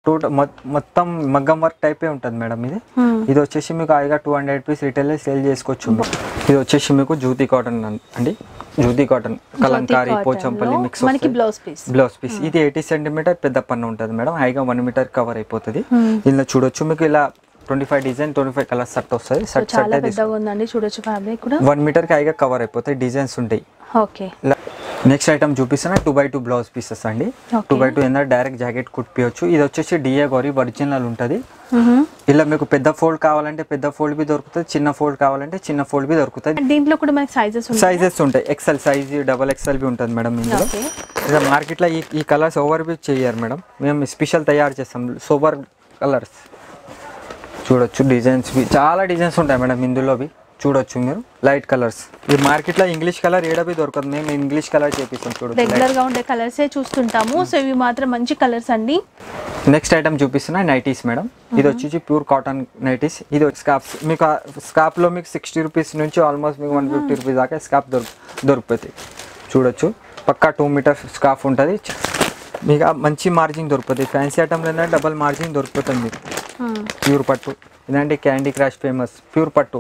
Total మొత్తం మగ్గం work టైపే ఉంటుంది మేడం ఇది ఇది వచ్చేసి మీకు హాయిగా two hundred rupees retail sale చేసుకోవచ్చు ఇది వచ్చేసి మీకు జ్యూతి కాటన్ అండి jute cotton Kalamkari cotton Pochampally లో మిక్స్ మనకి బ్లౌజ్ పీస్ బ్లౌజ్ పీస్ ఇది ఎయిటీ సెంటీమీటర్ పెద్ద పన్ను ఉంటుంది మేడం హైగా వన్ మీటర్ కవర్ అయిపోతుంది ఇందులో చూడొచ్చు మీకు ఇలా twenty five design twenty five colour set వస్తుంది సెట్ చాలా సెట్ పెద్దగా ఉందండి చూడొచ్చు ఫ్యాబ్రిక్ కూడా వన్ మీటర్కి హైగా కవర్ అయిపోతాయి డిజైన్స్ ఉంటాయి ఓకే నెక్స్ట్ ఐటమ్ చూపిస్తున్నా two by two blouse pieces అండి టూ బై టూ ఏంటంటే డైరెక్ట్ జాకెట్ కుట్టియొచ్చు ఇది వచ్చేసి డిఏ గౌరీ ఒరిజినల్ ఉంటుంది ఇలా మీకు పెద్ద ఫోల్డ్ కావాలంటే పెద్ద ఫోల్డ్ బి దొరుకుతుంది చిన్న ఫోల్డ్ కావాలంటే చిన్న ఫోల్డ్ బి దొరుకుతుంది దీంట్లో కూడా మనకి సైజెస్ ఉంటాయి సైజెస్ ఉంటాయి ఎక్సెల్ సైజ్ డబల్ ఎక్సెల్ బి ఉంటుంది మేడం ఇందులో ఓకే ఇక మార్కెట్లో ఈ ఈ కలర్స్ ఓవర్ బి చేయరు మేడం మేము స్పెషల్ తయారు చేస్తాం సూపర్ కలర్స్ చూడొచ్చు డిజైన్స్ బి చాలా డిజైన్స్ ఉంటాయి మేడం ఇందులోవి చూడొచ్చు మీరు లైట్ కలర్స్ ఈ మార్కెట్లో ఇంగ్లీష్ కలర్ ఏడబి దొరకదు మేము ఇంగ్లీష్ కలర్ చేపిస్తాం చూడొచ్చు రెగ్యులర్ గా ఉండే కలర్సే చూస్తుంటాము సో ఇవి మాత్రం మంచి కలర్స్ అండి నెక్స్ట్ ఐటమ్ చూపిస్తున్నా నైటీస్ మేడం ఇది వచ్చేసి ప్యూర్ కాటన్ నైటీస్ ఇది స్కాప్స్ మీకు స్కాప్ లో మీకు సిక్స్టీ రూపీస్ నుంచి ఆల్మోస్ట్ మీకు వన్ ఫిఫ్టీ రూపీస్ దాకా స్కాప్ దొరికి దొరుకుతుంది చూడొచ్చు పక్కా టూ మీటర్ స్కాఫ్ ఉంటుంది మీకు ఆ మంచి మార్జిన్ దొరుకుతుంది ఫ్యాన్సీ ఐటమ్లో ఏంటంటే డబల్ మార్జిన్ దొరుకుతుంది మీకు ప్యూర్ పట్టు ఇదంటే క్యాండీ క్రాష్ ఫేమస్ ప్యూర్ పట్టు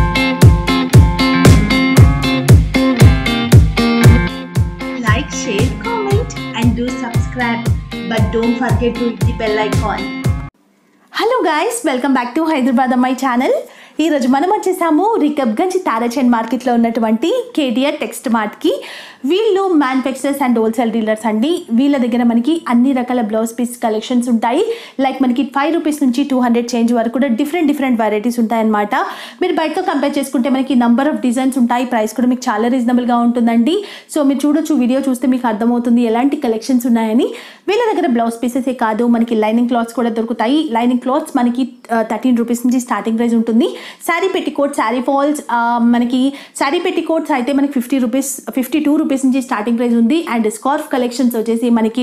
like, share, comment, and do subscribe. But don't forget to hit the bell icon. Hello guys welcome back to Hyderabad అమ్మాయి ఛానల్ ఈరోజు మనం వచ్చేసాము రికబ్గంజ్ తారాచంద్ మార్కెట్లో ఉన్నటువంటి కేడిఆర్ టెక్స్ట్ మార్ట్కి వీళ్ళు మ్యానుఫ్యాక్చరర్స్ అండ్ హోల్సేల్ డీలర్స్ అండి వీళ్ళ దగ్గర మనకి అన్ని రకాల బ్లౌజ్ పీస్ కలెక్షన్స్ ఉంటాయి లైక్ మనకి ఫైవ్ రూపీస్ నుంచి టూ హండ్రెడ్ చేంజ్ వరకు కూడా డిఫరెంట్ డిఫరెంట్ వెరైటీస్ ఉంటాయన్నమాట మీరు బయటతో కంపేర్ చేసుకుంటే మనకి నంబర్ ఆఫ్ డిజైన్స్ ఉంటాయి ప్రైస్ కూడా మీకు చాలా రీజనబుల్గా ఉంటుందండి సో మీరు చూడొచ్చు వీడియో చూస్తే మీకు అర్థమవుతుంది ఎలాంటి కలెక్షన్స్ ఉన్నాయని వీళ్ళ దగ్గర బ్లౌజ్ పీసెసే కాదు మనకి లైనింగ్ క్లాత్స్ కూడా దొరుకుతాయి లైనింగ్ క్లాత్స్ మనకి థర్టీన్ రూపీస్ నుంచి స్టార్టింగ్ ప్రైస్ ఉంటుంది శారీ పెట్టికోట్ శారీ ఫాల్స్ మనకి శారీ పెట్టికోట్స్ అయితే మనకి fifty rupees fifty two rupees నుంచి స్టార్టింగ్ ప్రైస్ ఉంది అండ్ స్కార్ఫ్ కలెక్షన్స్ వచ్చేసి మనకి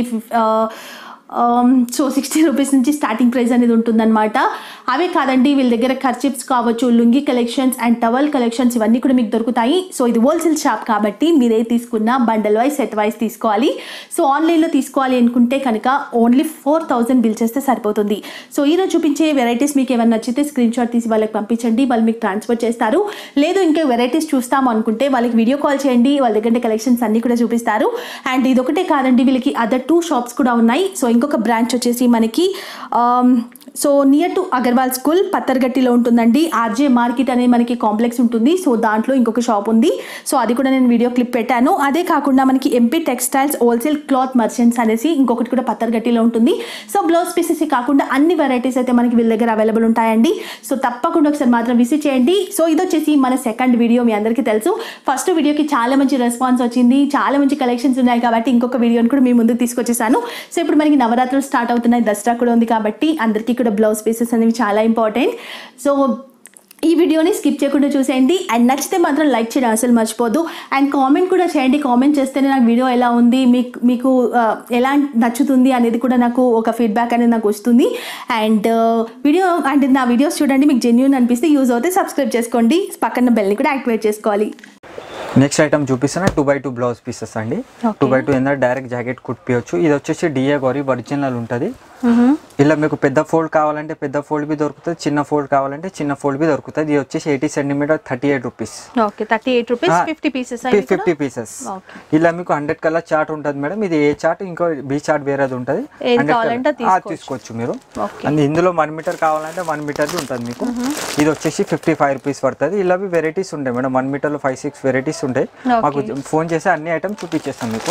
సో సిక్స్టీ రూపీస్ నుంచి స్టార్టింగ్ ప్రైస్ అనేది ఉంటుందన్నమాట అవే కాదండి వీళ్ళ దగ్గర ఖర్చిప్స్ కావచ్చు lungi collections and towel collections ఇవన్నీ కూడా మీకు దొరుకుతాయి సో ఇది హోల్సేల్ షాప్ కాబట్టి మీరే తీసుకున్న బండల్ వైజ్ సెట్ వైజ్ తీసుకోవాలి సో ఆన్లైన్లో తీసుకోవాలి అనుకుంటే కనుక ఓన్లీ ఫోర్ థౌజండ్ బిల్ చేస్తే సరిపోతుంది సో ఈరోజు చూపించే వెరైటీస్ మీకు ఏమైనా నచ్చితే స్క్రీన్ షాట్ తీసి వాళ్ళకి పంపించండి వాళ్ళు మీకు ట్రాన్స్ఫర్ చేస్తారు లేదు ఇంకా వెరైటీస్ చూస్తాము అనుకుంటే వాళ్ళకి వీడియో కాల్ చేయండి వాళ్ళ దగ్గర కలెక్షన్స్ అన్నీ కూడా చూపిస్తారు అండ్ ఇదొకటే కాదండి వీళ్ళకి అదర్ టూ షాప్స్ కూడా ఉన్నాయి సో ఇంకొక బ్రాంచ్ వచ్చేసి మనకి um, so near to Agarwal school పత్తర్గట్టిలో ఉంటుందండి ఆర్జే మార్కెట్ అనేది మనకి కాంప్లెక్స్ ఉంటుంది సో దాంట్లో ఇంకొక షాప్ ఉంది సో అది కూడా నేను వీడియో క్లిప్ పెట్టాను అదే కాకుండా మనకి MP textiles wholesale cloth merchants అనేసి ఇంకొకటి కూడా పత్తర్గట్టిలో ఉంటుంది సో బ్లౌజ్ పీసెస్ కాకుండా అన్ని వెరైటీస్ అయితే మనకి వీళ్ళ దగ్గర అవైలబుల్ ఉంటాయండి సో తప్పకుండా ఒకసారి మాత్రం విజిట్ చేయండి సో ఇది వచ్చేసి మన సెకండ్ వీడియో మీ అందరికీ తెలుసు ఫస్ట్ వీడియోకి చాలా మంచి రెస్పాన్స్ వచ్చింది చాలా మంచి కలెక్షన్స్ ఉన్నాయి కాబట్టి ఇంకొక వీడియోని కూడా మీ ముందుకు తీసుకొచ్చేసాను సో ఇప్పుడు మనకి నవరాత్రులు స్టార్ట్ అవుతున్నాయి దసరా కూడా ఉంది కాబట్టి అందరికీ కూడా బ్లౌజ్ పీసెస్ అనేవి చాలా ఇంపార్టెంట్ సో ఈ వీడియోని స్కిప్ చేయకుండా చూసేయండి అండ్ నచ్చితే మాత్రం లైక్ చేయడం అసలు మర్చిపోదు అండ్ కామెంట్ కూడా చేయండి కామెంట్ చేస్తేనే నాకు వీడియో ఎలా ఉంది మీకు మీకు ఆ, ఎలా నచ్చుతుంది అనేది కూడా నాకు ఒక ఫీడ్బ్యాక్ అనేది నాకు వస్తుంది అండ్ వీడియో అంటే నా వీడియోస్ చూడండి మీకు జెన్యున్ అనిపిస్తే యూజ్ అవుతే సబ్స్క్రైబ్ చేసుకోండి పక్కన బెల్ని కూడా యాక్టివేట్ చేసుకోవాలి నెక్స్ట్ ఐటమ్ చూపిస్తున్నా two by two blouse pieces అండి Okay. టూ బై టూ ఏంటంటే డైరెక్ట్ జాకెట్ కుట్టియొచ్చు ఇది వచ్చేసి డిఏ గౌరీ ఒరిజినల్ ఉంటుంది ఇలా మీకు పెద్ద ఫోల్డ్ కావాలంటే పెద్ద ఫోల్డ్ బి దొరుకుతుంది చిన్న ఫోల్డ్ కావాలంటే చిన్న ఫోల్డ్ బి దొరుకుతుంది ఇది వచ్చేసి eighty centimetre thirty eight rupees okay thirty eight rupees fifty pieces fifty pieces Okay. ఇలా మీకు హండ్రెడ్ కలర్ చార్ట్ ఉంటుంది మేడం ఇది ఏ చార్ట్ ఇంకో బి చార్ట్ వేరేది ఉంటుంది ఏది 100 కావాలంటే colour- ఆ, తీసుకోవచ్చు. తీసుకోవచ్చు మీరు Okay. అండ్ ఇందులో వన్ మీటర్ కావాలంటే వన్ మీటర్ది ఉంటుంది మీకు ఇది వచ్చేసి ఫిఫ్టీ ఫైవ్ రూపీస్ పడుతుంది ఇలా వెరైటీస్ ఉంటాయి మేడం వన్ మీటర్లో ఫైవ్ సిక్స్ వెరైటీస్ ఉంటాయి Okay. మాకు ఫోన్ చేసి అన్ని ఐటమ్స్ చూపించేస్తాం మీకు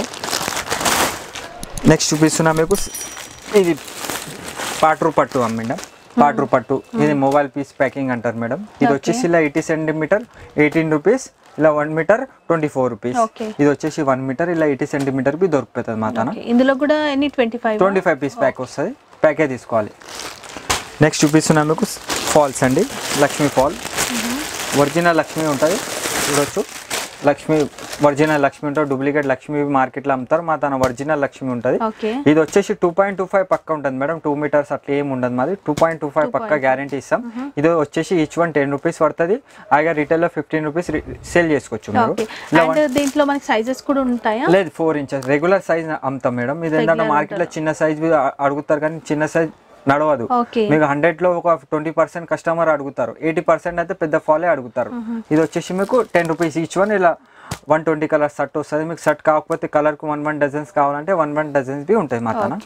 నెక్స్ట్ చూపిస్తున్నా మీకు స్- ఇది పాట్రు పట్టు మేడం పాట్రు పట్టు ఇది మొబైల్ పీస్ ప్యాకింగ్ అంటారు మేడం ఇది Okay. వచ్చేసి ఇలా ఎయిటీ సెంటీమీటర్ ఎయిటీన్ రూపీస్ ఇలా one metre twenty four rupees Okay. ఇది వచ్చేసి వన్ మీటర్ ఇలా ఎయిటీ సెంటీమీటర్ బి దొరుకుతుంది మా తన Okay, ఇందులో కూడా ఎన్ని twenty five twenty five piece pack వస్తుంది ప్యాకే తీసుకోవాలి నెక్స్ట్ చూపిస్తున్నా మీకు ఫాల్స్ అండి లక్ష్మీ ఫాల్ ఒరిజినల్ లక్ష్మి ఉంటుంది చూడొచ్చు లక్ష్మి ఒరిజినల్ లక్ష్మి ఉంటుంది డూప్లికేట్ లక్ష్మి మార్కెట్లో అమ్ముతారు మా తన ఒరిజినల్ లక్ష్మి ఉంటుంది ఓకే ఇది వచ్చేసి టూ పాయింట్ టూ ఫైవ్ పక్క ఉంటుంది మేడం టూ మీటర్స్ అట్లా ఏమి ఉండదు మాది టూ పాయింట్ టూ ఫైవ్ పక్క గ్యారంటీ ఇస్తాం ఇది వచ్చేసి ఈచ్ వన్ టెన్ రూపీస్ పడుతుంది అలాగే రిటైల్లో ఫిఫ్టీన్ రూపీస్ సేల్ చేసుకోవచ్చు మీరు ఓకే ఇలా అండ్ దీంట్లో మనకి సైజెస్ కూడా ఉంటాయా లేదు ఫోర్ ఇంచెస్ రెగ్యులర్ సైజ్ అమ్ముతాం మేడం ఇది ఏంటంటే Regular మార్కెట్లో చిన్న సైజ్ అడుగుతారు కానీ చిన్న సైజ్ నడవదు Okay. మీకు హండ్రెడ్ లో ఒక ట్వంటీ పర్సెంట్ కస్టమర్ అడుగుతారు ఎయిటీ పర్సెంట్ అయితే పెద్ద ఫాలే అడుగుతారు ఇది వచ్చేసి మీకు టెన్ రూపీస్ ఈచ్ వన్ ఇలా వన్ ట్వంటీ కలర్ షర్ట్ వస్తుంది మీకు షర్ట్ కాకపోతే కలర్ కు వన్ వన్ డజన్స్ కావాలంటే వన్ వన్ డజన్స్ బి ఉంటుంది మా తన ఓకే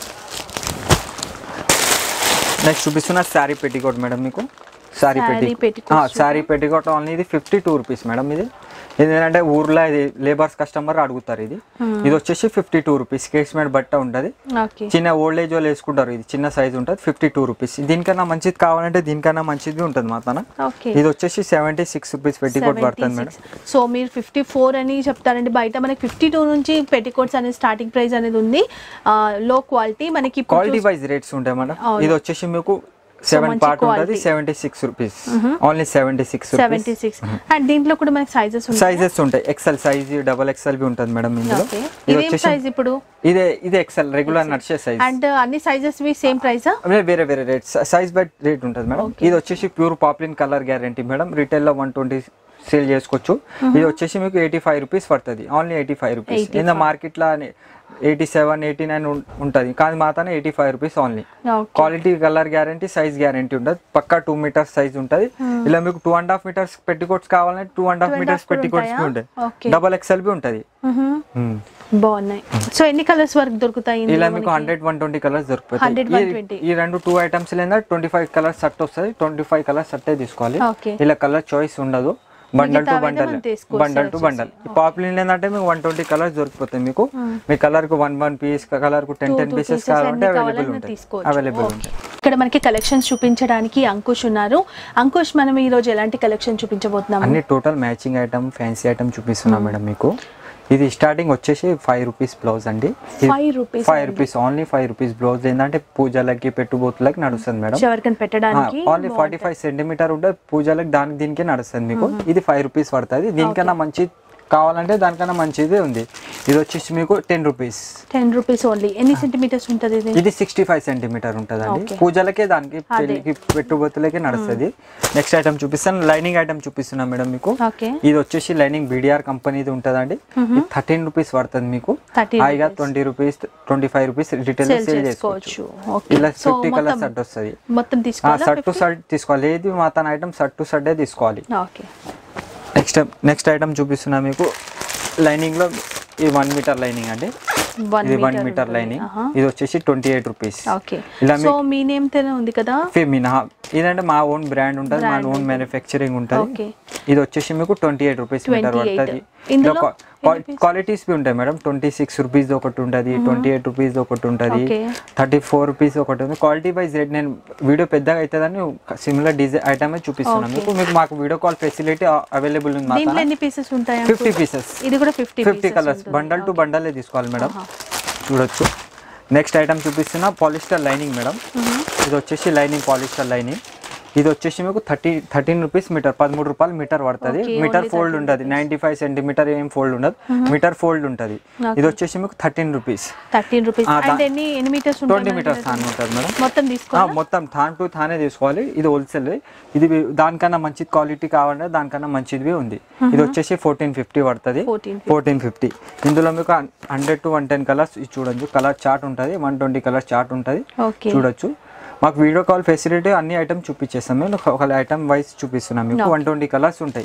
నెక్స్ట్ చూపిస్తున్న శారీ పెట్టికోట్ మేడం మీకు శారీ Saree పెట్టి petticoats శారీ పెట్టికోట్ ఓన్లీ ఇది ఫిఫ్టీ టూ రూపీస్ మేడం ఇది ఇది ఏంటంటే ఊర్లో ఇది లేబర్స్ కస్టమర్ అడుగుతారు ఇది ఇది వచ్చేసి ఫిఫ్టీ టూ రూపీస్ కేస్మేడ్ బట్ట ఉంటుంది ఓకే చిన్న ఓల్డ్ ఏజ్ వాళ్ళు వేసుకుంటారు ఇది చిన్న సైజ్ ఉంటుంది ఫిఫ్టీ టూ రూపీస్ దీనికన్నా మంచిది కావాలంటే దీనికన్నా మంచిది ఉంటుంది మా తన ఓకే ఇది వచ్చేసి సెవెంటీ సిక్స్ రూపీస్ పెట్టికోట్ పడుతుంది మేడం సో మీరు ఫిఫ్టీ ఫోర్ అని చెప్తారండి బయట మనకి ఫిఫ్టీ టూ నుంచి పెట్టికోట్స్ అనేది స్టార్టింగ్ ప్రైస్ అనేది ఉంది లో క్వాలిటీ మనకి ఇప్పుడు క్వాలిటీ వైజ్ రేట్స్ ఉంటాయి మేడం అవును. ఇది వచ్చేసి మీకు సెవెన్ మంచి పార్ట్ ఉంటుంది quality. Seventy six rupees only seventy six seventy six and దీంట్లో కూడా మనకి సైజెస్ ఉంటాయి సైజెస్ ఉంటాయి ఎక్సెల్ సైజ్ డబల్ ఎక్సెల్ బి ఉంటుంది మేడం ఇందులో ఓకే ఇది ఇదేం వచ్చేసి ప్రైస్ ఇప్పుడు ఇదే ఇది ఎక్సెల్ రెగ్యులర్ నడిచే సైజ్ అండ్ అన్ని సైజెస్ వి సేమ్ ప్రైసా వేరే వేరే రేట్ సైజ్ బై రేట్ ఉంటుంది మేడం Okay. ఇది వచ్చేసి pure poplin colour guarantee madam retail లో వన్ ట్వంటీ సేల్ చేసుకోవచ్చు ఇది వచ్చేసి మీకు ఎయిటీ ఫైవ్ రూపీస్ పడుతుంది only eighty five rupees 85. In market లో ఎయిటీ సెవెన్ ఎయిటీ నైన్ ఉంటుంది కానీ మాతనే eighty five rupees only okay quality colour guarantee size guarantee ఉంటుంది పక్కా టూ మీటర్స్ సైజ్ ఉంటుంది ఇలా మీకు two and half metres petticoats కావాలంటే two and half Two and metres half కూడా పెట్టికోట్స్ బి ఉంటాయా? ఉంటాయి Okay. డబల్ ఎక్స్ఎల్ బి ఉంటుంది బాగున్నాయి సో ఎన్ని కలర్స్ వరకు దొరుకుతాయి ఇందులో ఇలా మీకు మనకి? హండ్రెడ్ వన్ ట్వంటీ కలర్స్ 100, దొరుకుతాయి 120. ఈ- ఈ రెండు టూ ఐటమ్స్ లేదా ట్వంటీ ఫైవ్ కలర్స్ సెట్ వస్తుంది ట్వంటీ ఫైవ్ కలర్స్ సెట్టే తీసుకోవాలి Okay. ఇలా కలర్ చాయిస్ ఉండదు బండల్ టు మిగతావైతే బండల్ మనం తీసుకోవచ్చు బండల్ టు బండల్ పాపులర్ ఏంటంటే మీకు వన్ ట్వంటీ కలర్స్ దొరికిపోతాయి మీకు మీ కలర్ కు వన్ వన్ పీస్ కలర్ కు ten Two, ten two pieces pieces కావాలంటే ఎన్ని అవైలబుల్ కావాలన్నా ఉంటాయి తీసుకోవచ్చు. Available Okay. ఉంటాయి ఇక్కడ మనకి కలెక్షన్స్ చూపించడానికి అంకుష్ ఉన్నారు అంకుష్ మనం ఈ రోజు ఎలాంటి కలెక్షన్ చూపించబోతున్నాము అన్ని total matching item fancy item చూపిస్తున్నా మేడం మీకు ఇది స్టార్టింగ్ వచ్చేసి ఫైవ్ రూపీస్ బ్లౌజ్ అండి five rupees five rupees only five rupees blouse ఏంటంటే పూజలకి పెట్టుబోతులకి నడుస్తుంది మేడం ఎవరికైనా పెట్టడానికి ఓన్లీ ఫార్టీ ఫైవ్ సెంటీమీటర్ ఉంటే పూజలకు దానికి దీనికే నడుస్తుంది మీకు ఇది ఫైవ్ రూపీస్ పడుతుంది దీనికన్నా మంచి కావాలంటే దానికన్నా మంచిది ఉంది ఇది వచ్చేసి మీకు ten rupees ten rupees only ఎన్ని సెంటీమీటర్స్ ఉంటుంది ఇది ఇది సిక్స్టీ ఫైవ్ సెంటీమీటర్ ఉంటుంది అండి Okay. పూజలకే దానికి పెళ్లికి పెట్టుబోతులకే నడుస్తుంది నెక్స్ట్ ఐటమ్ చూపిస్తాను లైనింగ్ ఐటమ్ చూపిస్తున్నా మేడం మీకు ఓకే ఇది వచ్చేసి లైనింగ్ బీడిఆర్ కంపెనీది ఉంటుందండి ఇది థర్టీన్ రూపీస్ పడుతుంది మీకు 13 హాయిగా twenty rupees twenty five rupees retail sale sale చేసుకోవచ్చు చేసుకోవచ్చు ఓకే ఇలా సో ఫిఫ్టీ కలర్ మొత్తం షర్ట్ వస్తుంది మొత్తం తీసుకోవాలా షర్ట్ టు షర్ట్ తీసుకోవాలి ఏది మా తన ఐటమ్ షర్ట్ టు షర్టే తీసుకోవాలి ఓకే నెక్స్ట్ నెక్స్ట్ ఐటమ్ చూపిస్తున్నా మీకు లైనింగ్ లో ఇది వన్ మీటర్ లైనింగ్ అండి వన్ ఇది వన్ మీటర్ లైనింగ్ ఇది వచ్చేసి ట్వంటీ ఎయిట్ రూపీస్ ఓకే ఇలా సో మీ నేమ్ తోనే ఉంది కదా ఫెమినా ఇదంటే మా ఓన్ బ్రాండ్ ఉంటుంది మా ఓన్ మ్యానుఫ్యాక్చరింగ్ ఉంటుంది ఓకే ఇది వచ్చేసి మీకు ట్వంటీ ఎయిట్ రూపీస్ మీటర్ 28. పడుతుంది ఇందులో క్వాలిటీస్ బి ఉంటాయి మేడం ట్వంటీ సిక్స్ రూపీస్ ఒకటి ఉంటుంది ట్వంటీ ఎయిట్ రూపీస్ ఒకటి ఉంటుంది Okay. థర్టీ ఫోర్ రూపీస్ ఒకటి ఉంది క్వాలిటీ వైజ్ రేట్ నేను వీడియో పెద్దగా అవుతుందని సిమిలర్ డిజైన్ ఐటమ్ చూపిస్తున్నాను మీకు మీకు మాకు వీడియో కాల్ ఫెసిలిటీ అవైలబుల్ ఉంది దీంట్లో మా ఎన్ని పీసెస్ ఉంటాయి ఫిఫ్టీ పీసెస్ ఇది కూడా fifty fifty colours bundle to బండలే తీసుకోవాలి మేడం చూడొచ్చు నెక్స్ట్ ఐటమ్ చూపిస్తున్నా పాలిస్టర్ లైనింగ్ మేడం ఇది వచ్చేసి లైనింగ్ పాలిస్టర్ లైనింగ్ ఇది వచ్చేసి మీకు థర్టీ థర్టీన్ రూపీస్ మీటర్ పదమూడు రూపాయలు మీటర్ పడుతుంది Okay, మీటర్ only ఫోల్డ్ ఉంటుంది నైన్టీ ఫైవ్ సెంటీమీటర్ ఏం ఫోల్డ్ ఉండదు మీటర్ ఫోల్డ్ ఉంటుంది ఇది వచ్చేసి మీకు థర్టీన్ రూపీస్ థర్టీన్ రూపీస్ ఆ, దా- అండ్ ఎన్ని ఎన్ని మీటర్స్ ట్వంటీ ఉంటాయి మీటర్స్ థాన్ ఉంటుంది మేడం మొత్తం ఆ, తీసుకోవాలి మొత్తం థాన్ టు థానే తీసుకోవాలి ఇది హోల్సేల్ ఇది వి- దానికన్నా మంచి క్వాలిటీ కావాలంటే దానికన్నా మంచిది ఉంది ఇది వచ్చేసి ఫోర్టీన్ ఫిఫ్టీ పడుతుంది 1450. ఫోర్టీన్ ఫిఫ్టీ ఇందులో మీకు hundred to one ten colours చూడొచ్చు కలర్ చార్ట్ ఉంటుంది వన్ ట్వంటీ కలర్ చార్ట్ ఉంటుంది ఓకే చూడొచ్చు మాకు వీడియో కాల్ ఫెసిలిటీ అన్ని ఐటమ్ చూపించేస్తాం మేము ఒక ఐటమ్ వైజ్ చూపిస్తున్నాం మీకు వన్ ట్వంటీ కలర్స్ ఉంటాయి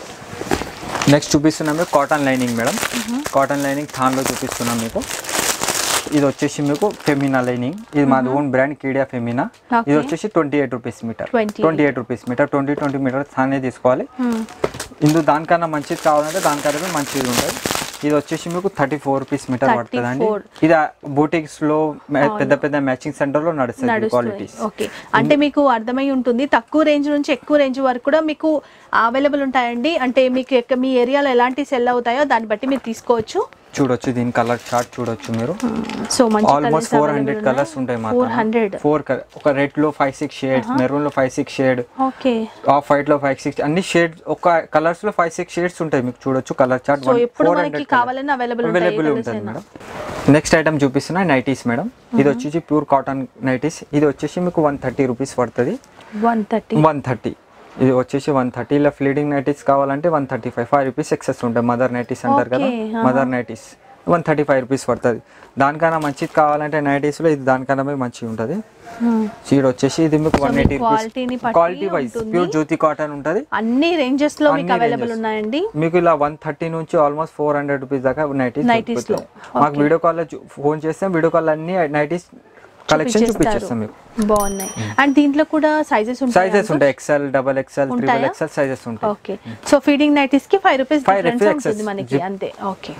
నెక్స్ట్ చూపిస్తున్నాం మీకు cotton lining madam cotton lining థాన్లో చూపిస్తున్నాం మీకు ఇది వచ్చేసి మీకు ఫెమినా లైనింగ్ ఇది మాది own brand Kedia Femina Okay. ఇది వచ్చేసి twenty eight rupees metre 28. Twenty eight rupees metre twenty twenty metre థానే తీసుకోవాలి ఇందులో దానికన్నా మంచిది కావాలంటే దానికన్నా మంచిది ఉంటుంది ఇది వచ్చేసి మీకు థర్టీ ఫోర్ రూపీస్ మీటర్ పడుతుంది అండి 34. ఇది బూటిక్స్ లో మ- పెద్ద పెద్ద మ్యాచింగ్ సెంటర్ లో నడుస్తుంది నడుస్తుంది క్వాలిటీస్ ఓకే అంటే మీకు అర్థమై ఉంటుంది తక్కువ రేంజ్ నుంచి ఎక్కువ రేంజ్ వరకు కూడా మీకు అవైలబుల్ ఉంటాయండి అంటే మీకు ఎక్క- మీ ఏరియాలో ఎలాంటి సెల్ అవుతాయో దాన్ని బట్టి మీరు తీసుకోవచ్చు చూడొచ్చు దీని కలర్ చార్ట్ చూడొచ్చు మీరు సో మంచి ఆల్మోస్ట్ ఫోర్ హండ్రెడ్ కలర్స్ ఉంటాయి ఫోర్ హండ్రెడ్ ఫోర్ ఒక రెడ్ లో ఫైవ్ సిక్స్ షేడ్స్ మెరూన్ లో five six shade okay off white లో ఫైవ్ సిక్స్ అన్ని షేడ్స్ ఒక కలర్స్ లో ఫైవ్ సిక్స్ షేడ్స్ ఉంటాయి మీకు చూడొచ్చు కలర్ చార్ట్ సో ఎప్పుడు మనకి కావాలన్నా అవైలబుల్ అవైలబుల్ ఉంటాయి ఉంటుంది మేడం నెక్స్ట్ ఐటమ్ చూపిస్తున్నా నైటీస్ మేడం ఇది వచ్చేసి ప్యూర్ కాటన్ నైటీస్ ఇది వచ్చేసి మీకు వన్ థర్టీ రూపీస్ పడుతుంది వన్ థర్టీ వన్ థర్టీ ఇది వచ్చేసి వన్ థర్టీ ఇలా ఫ్లీడింగ్ నైటీస్ కావాలంటే one thirty five five rupees excess ఉంటాయి మదర్ నైటీస్ అంటారు కదా Okay, ఆహా. Mother nighties one thirty five rupees పడుతుంది దానికన్నా మంచిది కావాలంటే నైటీస్లో ఇది దానికన్నా పోయి మంచిగా ఉంటుంది చీడ వచ్చేసి ఇది మీకు వన్ ఎయిటీ quality-ని రూపీస్ బట్టి క్వాలిటీ వైజ్ ఉంటుంది. ప్యూర్ జ్యోతి కాటన్ ఉంటుంది అన్ని రేంజెస్ లో మీకు అన్ని అవైలబుల్ ranges. ఉన్నాయండి మీకు ఇలా వన్ థర్టీ నుంచి ఆల్మోస్ట్ ఫోర్ హండ్రెడ్ రూపీస్ దాకా నైటీస్ Nighties లో. మాకు వీడియో కాల్ ఫోన్ చేస్తే వీడియో కాల్ అన్ని నైటీస్ కలెక్షన్ చూపించేస్తాం మీకు బాగున్నాయి అండ్ దీంట్లో కూడా సైజెస్ ఉంటాయి సైజెస్ ఉంటాయి ఎక్సెల్ డబల్ ఎక్సెల్ త్రిబుల్ ఉంటాయా? ఎక్సెల్ సైజెస్ ఉంటాయి ఓకే సో ఫీడింగ్ నైటీస్ కి five rupees Five difference rupees ఉంటుంది excess. మనకి Zip. అంతే ఓకే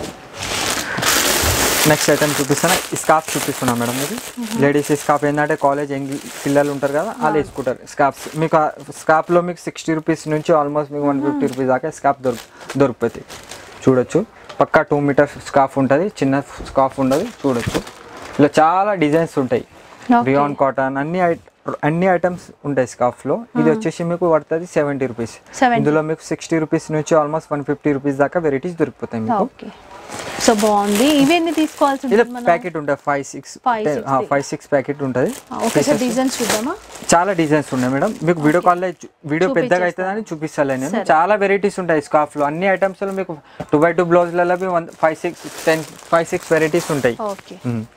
నెక్స్ట్ ఐటమ్ చూపిస్తాను స్కార్ఫ్ చూపిస్తున్నా మేడం ఇది లేడీస్ స్కార్ఫ్ ఏంటంటే కాలేజ్ పిల్లలు ఉంటారు కదా వాళ్ళు వేసుకుంటారు స్కార్ఫ్స్ మీకు స్కార్ఫ్లో మీకు సిక్స్టీ రూపీస్ నుంచి ఆల్మోస్ట్ మీకు వన్ ఫిఫ్టీ రూపీస్ దాకా స్కార్ఫ్ దొరుకు దొరుకుతుంది చూడొచ్చు పక్కా టూ మీటర్స్ స్కార్ఫ్ ఉంటుంది చిన్న స్కార్ఫ్ ఉండదు చూడొచ్చు ఇలా చాలా డిజైన్స్ ఉంటాయి Okay. రియాన్ కాటన్ అన్ని ఐ- అన్ని ఐటమ్స్ ఉంటాయి స్కార్ఫ్లో ఇది వచ్చేసి మీకు పడుతుంది సెవెంటీ రూపీస్ 70. ఇందులో మీకు సిక్స్టీ రూపీస్ నుంచి ఆల్మోస్ట్ వన్ ఫిఫ్టీ రూపీస్ దాకా వెరైటీస్ దొరికిపోతాయి మీకు ఓకే సో బాగుంది ఇవి ఎన్ని తీసుకోవాల్సి ఇలా ఉంటుంది మనం ప్యాకెట్ ఉంటుంది five six Five, six, six. Five six packet ఉంటుంది ఓకే సార్ డిజైన్స్ చూద్దామా చాలా డిజైన్స్ ఉన్నాయి మేడం మీకు వీడియో కాల్ వీడియో పెద్దగా చూపించేస్తాను. అవుతుందని చూపిస్తాను నేను సరే. చాలా వెరైటీస్ ఉంటాయి స్కార్ఫ్ లో అన్ని ఐటమ్స్ లో మీకు టూ బై టూ బ్లౌజ్లలో one five six ten five six varieties ఉంటాయి ఓకే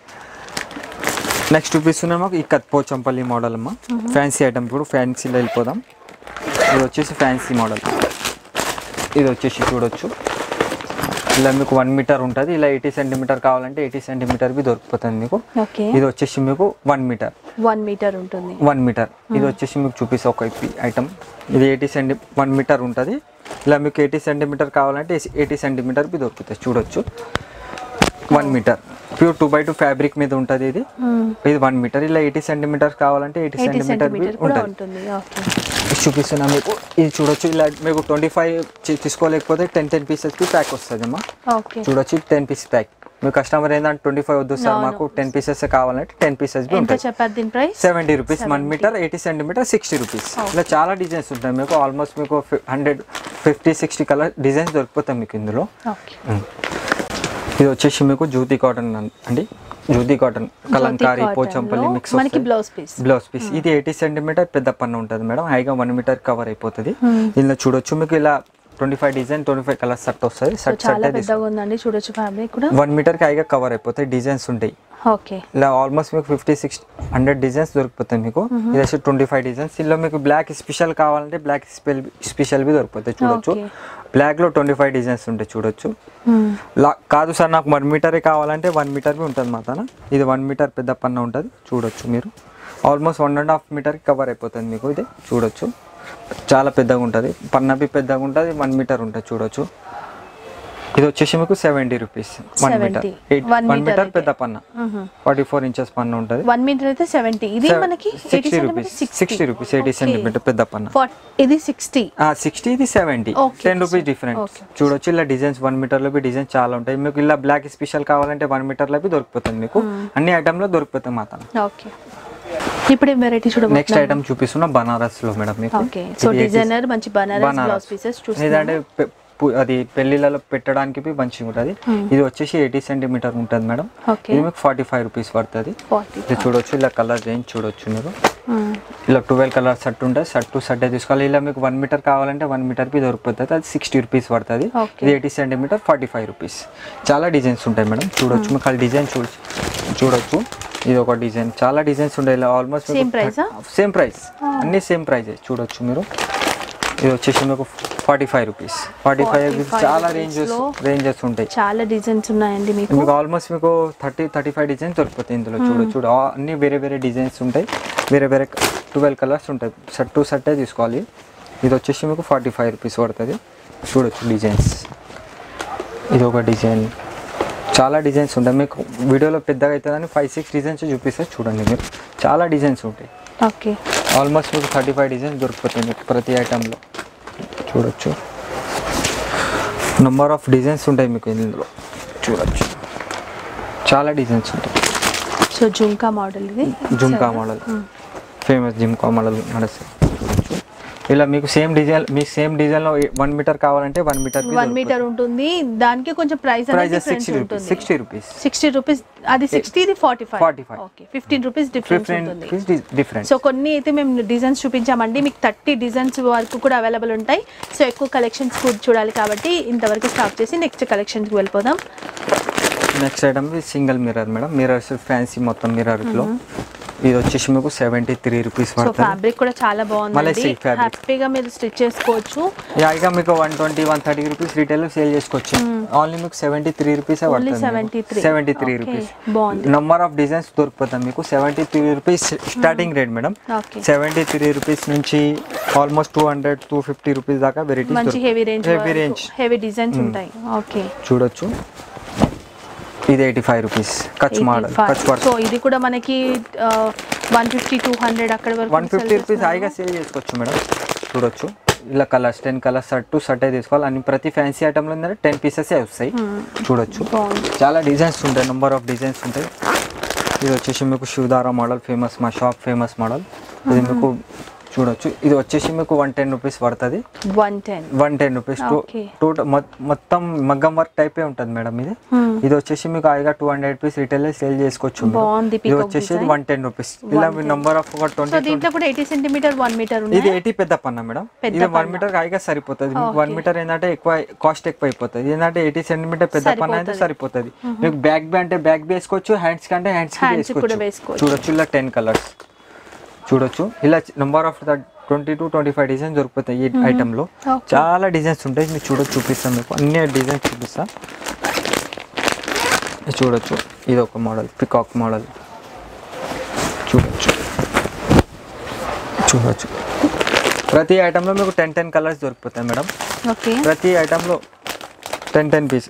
నెక్స్ట్ చూపిస్తున్నాం మాకు ఈ పోచంపల్లి మోడల్ అమ్మ ఫ్యాన్సీ ఐటమ్ ఇప్పుడు ఫ్యాన్సీలో వెళ్ళిపోదాం ఇది వచ్చేసి ఫ్యాన్సీ మోడల్ ఇది వచ్చేసి చూడొచ్చు ఇలా మీకు వన్ మీటర్ ఉంటుంది ఇలా ఎయిటీ సెంటీమీటర్ కావాలంటే ఎయిటీ సెంటీమీటర్ బి దొరికిపోతుంది మీకు ఓకే ఇది వచ్చేసి మీకు వన్ మీటర్ వన్ మీటర్ ఉంటుంది వన్ మీటర్ ఇది వచ్చేసి మీకు చూపిస్తా ఒక ఐటమ్ ఇది ఎయిటీ సెంటీ వన్ మీటర్ ఉంటుంది ఇలా మీకు ఎయిటీ సెంటీమీటర్ కావాలంటే ఎయిటీ సెంటీమీటర్ బి దొరుకుతుంది చూడొచ్చు one metre pure two by two fabric మీద ఉంటుంది ఇది ఇది వన్ మీటర్ ఇలా ఎయిటీ సెంటీమీటర్స్ కావాలంటే ఎయిటీ ఎయిటీ సెంటీమీటర్ బి సెంటీమీటర్ కూడా ఉంటుంది ఉంటుంది ఓకే ఇది చూపిస్తున్నా మీకు ఇది చూడొచ్చు ఇలా మీకు ట్వంటీ ఫైవ్ తీసుకోలేకపోతే టెన్ టెన్ పీసెస్కి ప్యాక్ వస్తుంది అమ్మా ఓకే చూడొచ్చు టెన్ పీస్ ప్యాక్ మీ కస్టమర్ ఏంటంటే ట్వంటీ ఫైవ్ వద్దు సార్ అవును. మాకు టెన్ పీసెస్ కావాలంటే టెన్ పీసెస్ బి ఎంత ఉంటాయి చెప్పారు దీని price seventy rupees one 70. Metre eighty centimetre sixty rupees Okay. ఇలా చాలా డిజైన్స్ ఉంటాయి మీకు ఆల్మోస్ట్ మీకు hundred fifty sixty colour designs దొరికిపోతాయి మీకు ఇందులో ఓకే ఇది వచ్చేసి మీకు జ్యోతి కాటన్ అండి జ్యోతి కాటన్ కలంకారీ cotton పోచంపల్లి లో మిక్స్ మనకి blouse piece. బ్లౌజ్ పీస్ ఇది ఎయిటీ సెంటీమీటర్ పెద్ద పన్ను ఉంటుంది మేడం హైగా వన్ మీటర్ కవర్ అయిపోతుంది ఇందులో చూడొచ్చు మీకు ఇలా twenty five design twenty five colour set వస్తుంది సో సెట్ చాలా సెట్ పెద్దగా ఉందండి చూడొచ్చు ఫ్యాబ్రిక్ కూడా వన్ మీటర్కి హైగా కవర్ అయిపోతాయి డిజైన్స్ ఉంటాయి ఓకే ఇలా ఆల్మోస్ట్ మీకు ఫిఫ్టీ సిక్స్ హండ్రెడ్ డిజైన్స్ దొరికిపోతాయి మీకు ఇది వచ్చి ట్వంటీ ఫైవ్ డిజైన్స్ ఇందులో మీకు బ్లాక్ స్పెషల్ కావాలంటే బ్లాక్ స్పెషల్ బి దొరికిపోతాయి చూడొచ్చు Okay. బ్లాక్ లో ట్వంటీ ఫైవ్ డిజైన్స్ ఉంటాయి చూడొచ్చు లా కాదు సార్ నాకు వన్ మీటరే కావాలంటే వన్ మీటర్ బి ఉంటుంది మా తన ఇది వన్ మీటర్ పెద్ద పన్న ఉంటుంది చూడొచ్చు మీరు ఆల్మోస్ట్ వన్ అండ్ హాఫ్ మీటర్కి కవర్ అయిపోతుంది మీకు ఇది చూడొచ్చు చాలా పెద్దగా ఉంటుంది పన్న బి పెద్దగా ఉంటుంది వన్ మీటర్ ఉంటుంది చూడొచ్చు ఇది వచ్చేసి మీకు seventy rupees one metre 70. Eight One one meter metre అయితే. పెద్ద పన్న ఫార్టీ ఫోర్ ఇంచెస్ పన్ను ఉంటుంది వన్ మీటర్ అయితే సెవెంటీ ఇది మనకి sixty rupees sixty rupees eighty centimetre పెద్ద పన్న ఇది సిక్స్టీ సిక్స్టీ ఇది seventy Okay, ten rupees different Okay. చూడొచ్చు ఇలా డిజైన్స్ వన్ మీటర్లో బి డిజైన్స్ చాలా ఉంటాయి మీకు ఇలా బ్లాక్ స్పెషల్ కావాలంటే వన్ మీటర్లో బి దొరికిపోతుంది మీకు అన్ని ఐటమ్లో దొరికిపోతాయి మాత్రం ఓకే ఇప్పుడు వెరైటీ నెక్స్ట్ చూడబోతున్నాం ఐటమ్ చూపిస్తున్నా బనారస్ లో మేడం మీకు ఓకే సో ఇది డిజైనర్ మంచి బనారస్ బనారస్. బ్లౌజ్ పీసెస్ ఇదంటే చూస్తున్నాం పె- పు- అది పెళ్లిళ్ళలో పెట్టడానికి బి మంచిగా ఉంటుంది ఇది వచ్చేసి ఎయిటీ సెంటీమీటర్ ఉంటుంది మేడం ఓకే ఇది మీకు ఫార్టీ ఫైవ్ రూపీస్ పడుతుంది ఫార్టీ ఇది చూడొచ్చు ఇలా కలర్ రేంజ్ చూడొచ్చు మీరు ఇలా ట్వెల్వ్ కలర్ షర్ట్ ఉంటుంది షర్ట్ టు షర్ట్ తీసుకోవాలి ఇలా మీకు వన్ మీటర్ కావాలంటే వన్ మీటర్ బి దొరికిపోతుంది అది సిక్స్టీ రూపీస్ పడుతుంది Okay. ఇది eighty centimetre forty five rupees చాలా డిజైన్స్ ఉంటాయి మేడం చూడొచ్చు మీకు అది డిజైన్ చూడ చూడొచ్చు ఇది ఒక డిజైన్ చాలా డిజైన్స్ ఉంటాయి ఇలా ఆల్మోస్ట్ Same price ఆ? సేమ్ ప్రైస్ అన్ని సేమ్ ప్రైస్ చూడొచ్చు మీరు ఇది వచ్చేసి మీకు forty five rupees forty five 45 చాలా rupees రేంజెస్ లో రేంజెస్ ఉంటాయి చాలా డిజైన్స్ ఉన్నాయండి మీకు మీకు ఆల్మోస్ట్ మీకు థర్టీ థర్టీ ఫైవ్ డిజైన్స్ దొరికిపోతాయి ఇందులో చూడు చూడు ఆ- అన్ని వేరే వేరే డిజైన్స్ ఉంటాయి వేరే వేరే ట్వెల్వ్ కలర్స్ ఉంటాయి షర్ట్ టు షర్టే తీసుకోవాలి ఇది వచ్చేసి మీకు ఫార్టీ ఫైవ్ రూపీస్ పడుతుంది చూడొచ్చు డిజైన్స్ ఇది ఒక డిజైన్ చాలా డిజైన్స్ ఉంటాయి మీకు వీడియోలో పెద్దగా అవుతుందని ఫైవ్ సిక్స్ డిజైన్స్ చూపిస్తే చూడండి మీరు చాలా డిజైన్స్ ఉంటాయి ఓకే ఆల్మోస్ట్ మీకు థర్టీ ఫైవ్ డిజైన్స్ దొరికిపోతాయి మీకు ప్రతి ఐటెంలో చూడొచ్చు నెంబర్ ఆఫ్ డిజైన్స్ ఉంటాయి మీకు ఇందులో చూడొచ్చు చాలా డిజైన్స్ ఉంటాయి సో జుంకా మోడల్ ఇది jhumka model famous jhumka model నడుస్తుంది చూడొచ్చు ఇలా మీకు సేమ్ డిజైన్ మీకు సేమ్ డిజైన్లో వన్ మీటర్ కావాలంటే వన్ మీటర్ వన్ మీటర్ ఉంటుంది దానికి కొంచెం ప్రైస్ అనేది ప్రైజెస్ డిఫరెన్స్ సిక్స్టీ రూపీస్ ఉంటుంది సిక్స్టీ రూపీస్ సిక్స్టీ రూపీస్ అది సిక్స్టీ ఇది forty five 45. Okay fifteen rupees difference different ఉంటుంది డిఫరెంట్ సో కొన్ని అయితే మేము డిజైన్స్ చూపించామండి మీకు థర్టీ డిజైన్స్ వరకు కూడా అవైలబుల్ ఉంటాయి సో ఎక్కువ కలెక్షన్స్ కూడా చూడాలి కాబట్టి ఇంతవరకు స్టాప్ చేసి నెక్స్ట్ కలెక్షన్స్కి వెళ్ళిపోదాం next item single mirror madam mirrors fancy మొత్తం మిర్రర్ లో ఇది వచ్చేసి మీకు సెవెంటీ త్రీ రూపీస్ సో పడుతుంది ఫ్యాబ్రిక్ కూడా చాలా మళ్ళీ బాగుందండి silk fabric. హ్యాపీగా మీరు స్టిచ్ చేసుకోవచ్చు ఇక మీకు one twenty one thirty rupees retail sale చేసుకోవచ్చు ఓన్లీ మీకు seventy three rupees Only 73. Seventy three Okay, rupees బాగుంది. నంబర్ ఆఫ్ డిజైన్స్ దొరికిపోతాయి మీకు seventy three rupees starting rate madam okay seventy three rupees నుంచి almost two hundred two fifty rupees దాకా varieties మంచి heavy range heavy range heavy designs ఉంటాయి okay చూడొచ్చు ఇది eighty five rupees Kutch model Kutch work so ఇది కూడా మనకి వన్ ఫిఫ్టీ టూ హండ్రెడ్ అక్కడ వరకు వన్ ఫిఫ్టీ రూపీస్ హాయిగా సేల్ చేసుకోవచ్చు మేడం చూడొచ్చు ఇలా colours ten colours shirt to shirt తీసుకోవాలి అన్ని ప్రతి ఫ్యాన్సీ ఐటమ్లో ఏంటంటే టెన్ పీసెస్ వస్తాయి చూడొచ్చు బాగుంది చాలా డిజైన్స్ ఉంటాయి నెంబర్ ఆఫ్ డిజైన్స్ ఉంటాయి ఇది వచ్చేసి మీకు శివదారా మోడల్ ఫేమస్ మా షాప్ ఫేమస్ మోడల్ ఇది మీకు చూడొచ్చు ఇది వచ్చేసి మీకు వన్ టెన్ రూపీస్ పడుతుంది one ten one ten rupees Okay. Total మొత్తం మగ్గం వర్క్ టైపే ఉంటుంది మేడం ఇది ఇది వచ్చేసి మీకు హాయిగా two hundred rupees retail sale చేసుకోవచ్చు మీరు. బాగుంది ఇది peacock వచ్చేసి design. వన్ టెన్ రూపీస్ ఇలా మీ నంబర్ ఆఫ్ ఒక సో ట్వంటీ దీంట్లో కూడా ఎయిటీ సెంటీమీటర్ వన్ మీటర్ ఇది ఉంది ఎయిటీ పెద్ద పన్న మేడం పెద్ద ఇది వన్ పన్న. మీటర్ హాయిగా సరిపోతుంది మీకు వన్ Okay. మీటర్ ఏంటంటే ఎక్కువ కాస్ట్ ఎక్కువ అయిపోతుంది ఏంటంటే ఎయిటీ సెంటీమీటర్ పెద్ద పన్న అయితే సరిపోతుంది మీకు బ్యాక్ బి అంటే బ్యాక్ బి వేసుకోవచ్చు హ్యాండ్స్ కంటే హ్యాండ్స్ Hands కి కూడా వేసుకోవచ్చు వేసుకోవచ్చు. చూడొచ్చు ఇలా టెన్ కలర్స్ చూడొచ్చు ఇలా number of twenty to twenty five designs దొరుకుతాయి ఈ ఐటమ్ లో Okay. చాలా డిజైన్స్ ఉంటాయి మీకు చూడొచ్చు చూపిస్తాను మీకు అన్ని డిజైన్స్ చూపిస్తా ఇది చూడొచ్చు ఇది ఒక మోడల్ పికాక్ మోడల్ చూడొచ్చు చూడొచ్చు ప్రతి ఐటెంలో మీకు టెన్ టెన్ కలర్స్ దొరికిపోతాయి మేడం ఓకే ప్రతి ఐటెంలో టెన్ టెన్ పీస్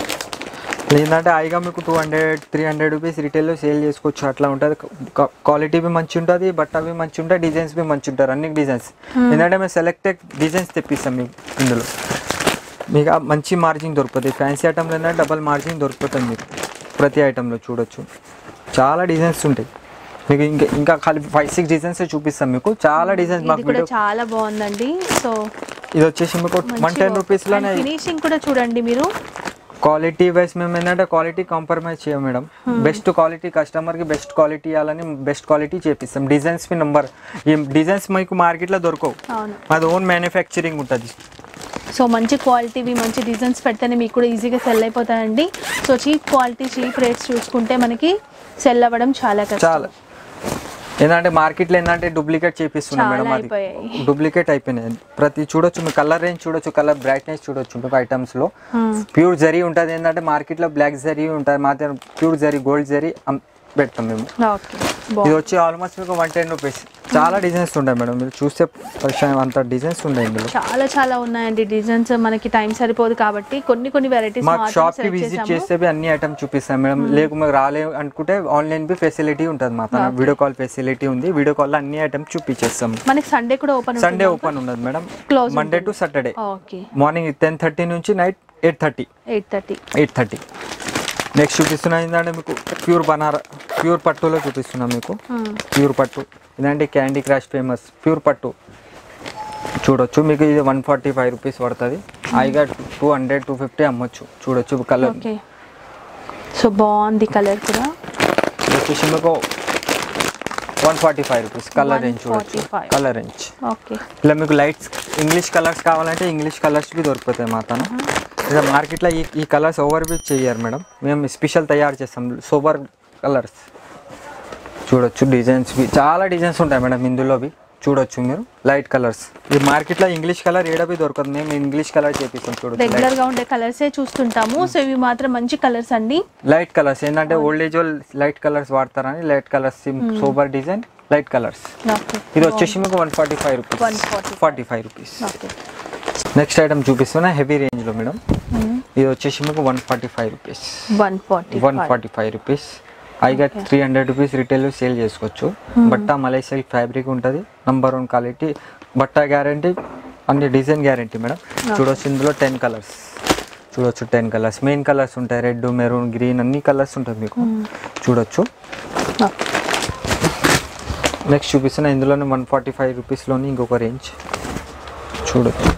ఏంటంటే హాయిగా మీకు two hundred three hundred rupees రిటైల్లో సేల్ చేసుకోవచ్చు అట్లా ఉంటుంది క్వాలిటీ బి మంచి ఉంటుంది బట్ట బి మంచి ఉంటాయి డిజైన్స్ బి మంచి ఉంటారు అన్ని డిజైన్స్ ఏంటంటే మేము సెలెక్టెడ్ డిజైన్స్ తెప్పిస్తాం మీకు ఇందులో మీకు ఆ మంచి మార్జిన్ దొరుకుతుంది ఫ్యాన్సీ ఐటమ్లో ఏంటంటే డబల్ మార్జిన్ దొరుకుతుంది మీకు ప్రతి ఐటెంలో చూడొచ్చు చాలా డిజైన్స్ ఉంటాయి మీకు ఇంకా ఇంకా ఖాళీ ఫైవ్ సిక్స్ డిజైన్స్ చూపిస్తాం మీకు చాలా డిజైన్స్ ఇది మాకు కూడా వీడియో చాలా బాగుందండి సో ఇది వచ్చేసి మీకు వన్ టెన్ రూపీస్లోనే ఫినిషింగ్ కూడా చూడండి మీరు క్వాలిటీ వైస్ మేము ఏంటంటే క్వాలిటీ కాంప్రమైజ్ చేయం మేడం బెస్ట్ క్వాలిటీ కస్టమర్కి బెస్ట్ క్వాలిటీ ఇవ్వాలని బెస్ట్ క్వాలిటీ చేపిస్తాం డిజైన్స్ మీ నంబర్ ఈ డిజైన్స్ మీకు మార్కెట్లో దొరకవు అవును మాది ఓన్ మ్యానుఫ్యాక్చరింగ్ ఉంటుంది సో మంచి క్వాలిటీవి మంచి డిజైన్స్ పెడితేనే మీకు కూడా ఈజీగా సెల్ అయిపోతాయండి so cheap quality cheap rates చూసుకుంటే మనకి సెల్ అవ్వడం చాలా కష్టం చాలా ఏంటంటే మార్కెట్లో ఏంటంటే డూప్లికేట్ చేపిస్తున్నాం చాలా మేడం అది అయిపోయాయి. డూప్లికేట్ అయిపోయినాయి ప్రతి చూడొచ్చు మీ కలర్ రేంజ్ చూడొచ్చు కలర్ బ్రైట్నెస్ చూడొచ్చు మీకు ఐటమ్స్ లో ప్యూర్ జరీ ఉంటుంది ఏంటంటే మార్కెట్ లో బ్లాక్ జరీ ఉంటుంది మా దగ్గర ప్యూర్ జరీ గోల్డ్ జరీ అమ్- పెడతాం మేము ఓకే ఇది బాగుంది వచ్చి ఆల్మోస్ట్ మీకు వన్ టెన్ రూపీస్ చాలా డిజైన్స్ ఉంటాయి మేడం మీరు చూస్తే పరిచయం అంత డిజైన్స్ ఉన్నాయి ఇందులో చాలా చాలా ఉన్నాయండి డిజైన్స్ మనకి టైం సరిపోదు కాబట్టి కొన్ని కొన్ని వెరైటీస్ మాకు షాప్ కి విజిట్ చేస్తే బి అన్ని ఐటమ్ చూపిస్తాం మేడం లేకు మీకు రాలే అనుకుంటే ఆన్లైన్ బి ఫెసిలిటీ ఉంటుంది మా తన వీడియో కాల్ ఫెసిలిటీ ఉంది వీడియో కాల్ లో అన్ని ఐటమ్ చూపించేస్తాం మనకి సండే కూడా ఓపెన్ సండే ఓపెన్ ఉండదు madam Close Monday to Saturday okay morning ten thirty నుంచి night eight thirty eight thirty eight thirty next చూపిస్తున్నా ఏంటంటే మీకు ప్యూర్ బనారా ప్యూర్ పట్టులో చూపిస్తున్నా మీకు ప్యూర్ పట్టు ఇదంటే క్యాండీ క్రాష్ ఫేమస్ ప్యూర్ పట్టు చూడొచ్చు మీకు ఇది వన్ ఫార్టీ ఫైవ్ రూపీస్ పడుతుంది హాయిగా టూ హండ్రెడ్ టూ ఫిఫ్టీ అమ్మొచ్చు చూడొచ్చు కలర్ ఓకే సో బాగుంది కలర్ కూడా వచ్చేసి మీకు one forty five rupees colour range చూడొచ్చు 145. కలర్ రేంజ్ ఓకే ఇలా మీకు లైట్స్ ఇంగ్లీష్ కలర్స్ కావాలంటే ఇంగ్లీష్ కలర్స్ బి దొరుకుతాయి మా తన ఇక మార్కెట్లో ఈ ఈ కలర్స్ ఓవర్ బి చేయరు మేడం మేము స్పెషల్ తయారు చేస్తాం సోబర్ కలర్స్ చూడొచ్చు డిజైన్స్ బి చాలా డిజైన్స్ ఉంటాయి మేడం ఇందులోవి చూడొచ్చు మీరు లైట్ కలర్స్ ఈ మార్కెట్లో ఇంగ్లీష్ కలర్ ఏడబి దొరకదు మేము ఇంగ్లీష్ కలర్ చేపిస్తాం చూడొచ్చు రెగ్యులర్ గా ఉండే కలర్సే చూస్తుంటాము సో ఇవి మాత్రం మంచి కలర్స్ అండి లైట్ కలర్స్ ఏంటంటే ఓల్డ్ ఏజ్ వాళ్ళు లైట్ కలర్స్ వాడతారని light colours sober design light colours okay ఇది వచ్చేసి మీకు one forty five rupees 145. Forty five rupees okay next item చూపిస్తున్నా హెవీ రేంజ్లో మేడం ఇది వచ్చేసి మీకు one forty five rupees one forty one forty five rupees పైగా three hundred rupees retail sale చేసుకోవచ్చు బట్ట మలై సిల్క్ ఫ్యాబ్రిక్ ఉంటుంది నంబర్ వన్ క్వాలిటీ బట్ట గ్యారంటీ అన్ని డిజైన్ గ్యారంటీ మేడం చూడొచ్చు ఇందులో టెన్ కలర్స్ చూడొచ్చు టెన్ కలర్స్ మెయిన్ కలర్స్ ఉంటాయి రెడ్ మెరూన్ గ్రీన్ అన్ని కలర్స్ ఉంటాయి మీకు చూడొచ్చు నెక్స్ట్ చూపిస్తున్న ఇందులోనే వన్ ఫార్టీ ఫైవ్ రూపీస్లోని ఇంకొక రేంజ్ చూడొచ్చు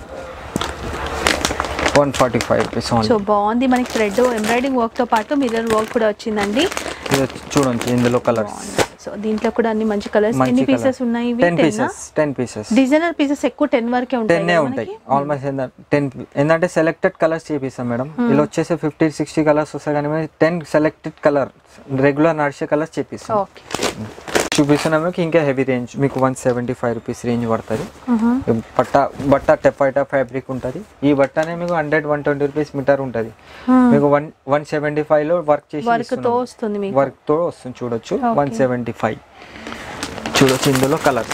one forty five rupees so only బాగుంది మనకి థ్రెడ్ ఎంబ్రాయిడింగ్ వర్క్ తో పాటు మిర్రర్ వర్క్ కూడా వచ్చిందండి ఇది వచ్చి చూడండి ఇందులో కలర్స్ సో దీంట్లో కూడా అన్ని మంచి కలర్స్ మంచి ఎన్ని పీసెస్ ఉన్నాయి ఇవి ten pieces ten pieces designer pieces ఎక్కువ టెన్ వరకే ఉంటాయి టెన్ కదా ఉంటాయి మనకి? ఆల్మోస్ట్ టెన్ ఏంటంటే సెలెక్టెడ్ కలర్స్ చేపిస్తాం మేడం ఇలా వచ్చేసి ఫిఫ్టీ సిక్స్టీ కలర్స్ వస్తాయి కానీ టెన్ సెలెక్టెడ్ కలర్ రెగ్యులర్ నడిచే కలర్స్ చేపిస్తాం ఓకే చూపిస్తున్నా మీకు ఇంకా హెవీ రేంజ్ మీకు one seventy five rupees range పడుతుంది బట్ట బట్ట టెఫైటా ఫ్యాబ్రిక్ ఉంటుంది ఈ బట్టనే మీకు hundred one twenty rupees metre ఉంటుంది మీకు వన్ వన్ సెవెంటీ ఫైవ్ లో వర్క్ చేసి వర్క్ తో వస్తుంది మీకు వర్క్ తో వస్తుంది చూడొచ్చు Okay. వన్ సెవెంటీ ఫైవ్ చూడొచ్చు ఇందులో colours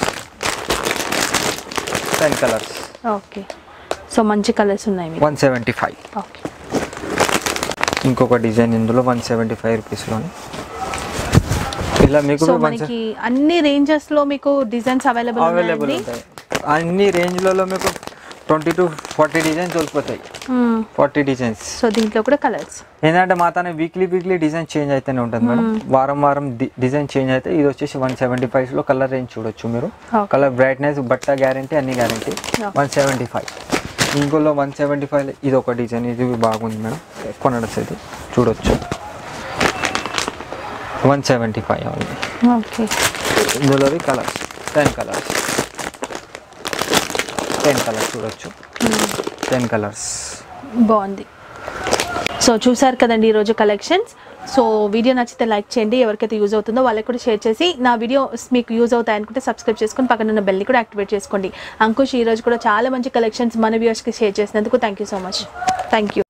ten colours okay so మంచి కలర్స్ ఉన్నాయి మీకు వన్ సెవెంటీ ఫైవ్ ఓకే ఇంకొక డిజైన్ ఇందులో వన్ సెవెంటీ ఫైవ్ రూపీస్లోనే ఇలా మీకు సో వన్ మనకి అన్ని రేంజెస్ లో మీకు డిజైన్స్ అవైలబుల్ అవైలబుల్ ఉన్నాయండి ఉంటాయి అన్ని రేంజ్లలో మీకు ట్వంటీ టు ఫార్టీ డిజైన్స్ దొరికిపోతాయి ఫార్టీ డిజైన్స్ సో దీంట్లో కూడా కలర్స్ ఏంటంటే మా తన వీక్లీ వీక్లీ డిజైన్ చేంజ్ అయితేనే ఉంటుంది మేడం వారం వారం డిజైన్ చేంజ్ అయితే ఇది వచ్చేసి వన్ సెవెంటీ ఫైవ్ లో కలర్ రేంజ్ చూడొచ్చు మీరు Okay. కలర్ బ్రైట్నెస్ బట్ట గ్యారంటీ అన్ని guarantee Okay. One seventy five ఇంకోలో వన్ సెవెంటీ ఫైవ్ ఇది ఒక డిజైన్ ఇది బాగుంది మేడం ఎక్కువ నడుస్తుంది చూడొచ్చు వన్ సెవెంటీ ఫైవ్ ఓకే ఇందులో colours ten colours ten colours చూడొచ్చు టెన్ కలర్స్ బాగుంది సో చూసారు కదండి ఈరోజు కలెక్షన్స్ సో వీడియో నచ్చితే లైక్ చేయండి ఎవరికైతే యూజ్ అవుతుందో వాళ్ళకి కూడా షేర్ చేసి నా వీడియోస్ మీకు యూజ్ అవుతాయి అనుకుంటే సబ్స్క్రైబ్ చేసుకొని పక్కన ఉన్న బెల్ని కూడా యాక్టివేట్ చేసుకోండి అంకుష్ ఈ రోజు కూడా చాలా మంచి కలెక్షన్స్ మన వ్యూవర్స్కి షేర్ చేసినందుకు thank you so much thank you